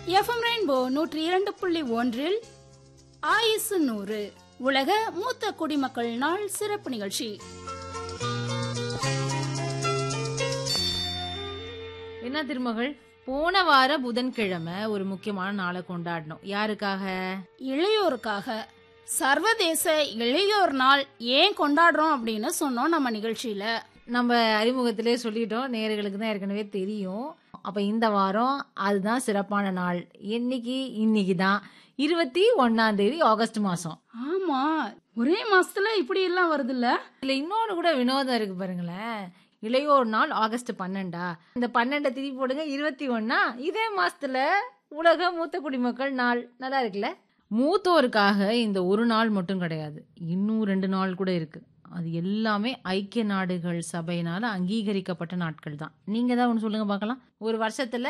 FM rainbow நூற்றி இரண்டு புள்ளி ஒன்றில் ஆயுசு நூறு உலக மூத்த குடிமக்கள் நாள் சிறப்பு நிகழ்ச்சி என்ன திருமகள் போன வார புதன்கிழமை ஒரு முக்கியமான நாளை கொண்டாடணும் யாருக்காக இளையோருக்காக சர்வதேச இளையோர் நாள் ஏன் கொண்டாடுறோம் அப்படின்னு சொன்னோம் நம்ம நிகழ்ச்சியில நம்ம அறிமுகத்திலே சொல்லிட்டோம் நேயர்களுக்கு தான் ஏற்கனவே தெரியும் அப்ப இந்த வாரம் அதுதான் சிறப்பான நாள் என்னைக்கு இன்னைக்கு தான் இருபத்தி ஒன்னாம் தேதி ஆகஸ்ட் மாசம் ஆமா ஒரே மாசத்துல இப்படி எல்லாம் வருதுல்ல இதுல இன்னொன்னு கூட வினோதம் இருக்கு பாருங்களேன் இளையோர் நாள் ஆகஸ்ட் பன்னெண்டா இந்த பன்னெண்டை திருப்பி போடுங்க இருபத்தி ஒன்னா இதே மாசத்துல உலக மூத்த குடிமக்கள் நாள் நல்லா இருக்குல்ல மூத்தோருக்காக இந்த ஒரு நாள் மட்டும் கிடையாது இன்னும் ரெண்டு நாள் கூட இருக்கு அது எல்லாமே ஐக்கிய நாடுகள் சபையினால அங்கீகரிக்கப்பட்ட நாட்கள் தான் நீங்க தான் ஒன்று சொல்லுங்க பார்க்கலாம் ஒரு வருஷத்துல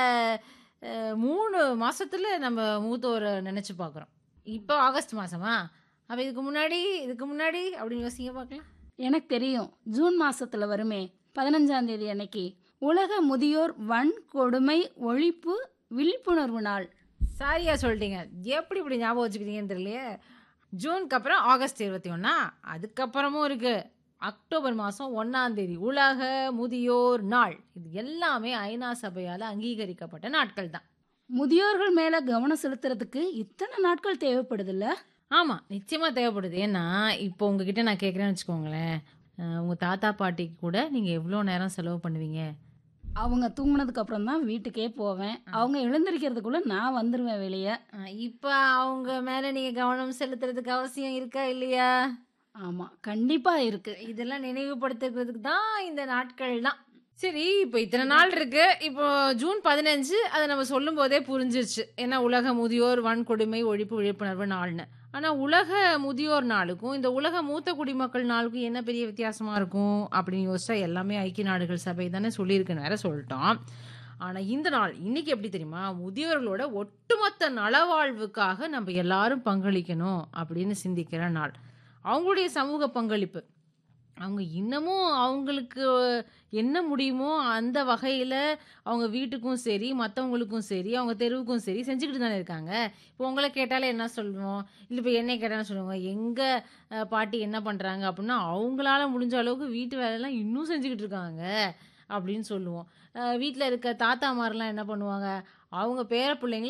அஹ், மூணு மாசத்துல நம்ம மூத்தோரை நினைச்சு பார்க்குறோம் இப்போ ஆகஸ்ட் மாசமா அப்ப இதுக்கு முன்னாடி இதுக்கு முன்னாடி அப்படின்னு யோசிங்க பார்க்கலாம் எனக்கு தெரியும் ஜூன் மாசத்துல வருமே பதினஞ்சாம் தேதி அன்னைக்கு உலக முதியோர் வன்கொடுமை ஒழிப்பு விழிப்புணர்வு நாள் சரியா சொல்லிட்டீங்க எப்படி இப்படி ஞாபகம் வச்சுக்கிறீங்கன்னு தெரியலையே ஜூனுக்கு அப்புறம் ஆகஸ்ட் இருபத்தி ஒன்னா அதுக்கப்புறமும் இருக்கு அக்டோபர் மாதம் ஒன்றாம் தேதி உலக முதியோர் நாள் இது எல்லாமே ஐநா சபையால் அங்கீகரிக்கப்பட்ட நாட்கள் தான் முதியோர்கள் மேல கவனம் செலுத்துறதுக்கு இத்தனை நாட்கள் தேவைப்படுதுல்ல ஆமாம் நிச்சயமாக தேவைப்படுது ஏன்னா இப்போ உங்ககிட்ட நான் கேட்குறேன்னு வச்சுக்கோங்களேன் அஹ், உங்க தாத்தா பாட்டிக்கு கூட நீங்கள் எவ்வளோ நேரம் செலவு பண்ணுவீங்க அவங்க தூங்குனதுக்கு அப்புறம் தான் வீட்டுக்கே போவேன் அவங்க எழுந்திருக்கிறதுக்குள்ள நான் வந்துருவேன் வெளியே இப்போ அவங்க மேலே நீங்கள் கவனம் செலுத்துறதுக்கு அவசியம் இருக்கா இல்லையா ஆமா கண்டிப்பா இருக்கு இதெல்லாம் நினைவுபடுத்துறதுக்கு தான் இந்த நாட்கள் தான் சரி இப்போ இத்தனை நாள் இருக்கு இப்போ ஜூன் பதினஞ்சு அதை நம்ம சொல்லும் போதே புரிஞ்சிருச்சு ஏன்னா உலக முதியோர் வன்கொடுமை ஒழிப்பு விழிப்புணர்வு நாள்னு ஆனா உலக முதியோர் நாளுக்கும் இந்த உலக மூத்த குடிமக்கள் நாளுக்கும் என்ன பெரிய வித்தியாசமா இருக்கும் அப்படின்னு யோசிச்சா எல்லாமே ஐக்கிய நாடுகள் சபை தானே சொல்லியிருக்குன்னு வேற சொல்லிட்டோம் ஆனா இந்த நாள் இன்னைக்கு எப்படி தெரியுமா முதியோர்களோட ஒட்டுமொத்த நலவாழ்வுக்காக நம்ம எல்லாரும் பங்களிக்கணும் அப்படின்னு சிந்திக்கிற நாள் அவங்களுடைய சமூக பங்களிப்பு அவங்க இன்னமும் அவங்களுக்கு என்ன முடியுமோ அந்த வகையில் அவங்க வீட்டுக்கும் சரி மற்றவங்களுக்கும் சரி அவங்க தெருவுக்கும் சரி செஞ்சுக்கிட்டு தானே இருக்காங்க இப்போ உங்களை கேட்டாலே என்ன சொல்லுவோம் இல்லை இப்போ என்னை கேட்டாலும் சொல்லுவாங்க எங்கள் பாட்டி என்ன பண்ணுறாங்க அப்படின்னா அவங்களால முடிஞ்ச அளவுக்கு வீட்டு வேலையெல்லாம் இன்னும் செஞ்சுக்கிட்டு இருக்காங்க அப்படின்னு சொல்லுவோம் வீட்டில் இருக்க தாத்தாமாரெலாம் என்ன பண்ணுவாங்க அவங்க பேர பிள்ளைங்கள